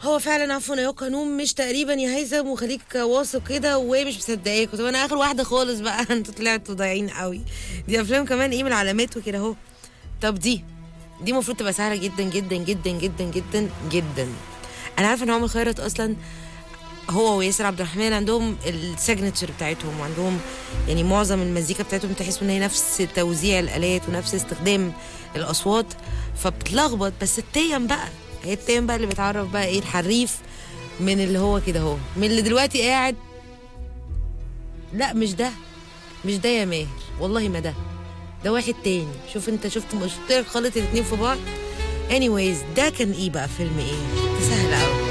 هو فعلا عفوا يا قانون مش تقريبا يا هيثم وخليك واثق كده وهي مش مصدقاك طب انا اخر واحده خالص بقى انتوا طلعتوا ضايعين قوي دي افلام كمان ايه من العلامات وكده اهو طب دي دي المفروض تبقى سهله جدا جدا جدا جدا جدا جدا انا عارفه ان عمر خيرت اصلا هو وياسر عبد الرحمن عندهم السيجنتشر بتاعتهم وعندهم يعني معظم المزيكا بتاعتهم تحس ان هي نفس توزيع الالات ونفس استخدام الاصوات فبتلخبط بس التيم بقى هي التيم بقى اللي بتعرف بقى ايه الحريف من اللي هو كده اهو من اللي دلوقتي قاعد لا مش ده مش ده يا ماهر والله ما ده ده واحد تاني شوف انت شفت مشترك خالط الاتنين في بعض anyways ده كان ايه بقى فيلم ايه ده سهل قوي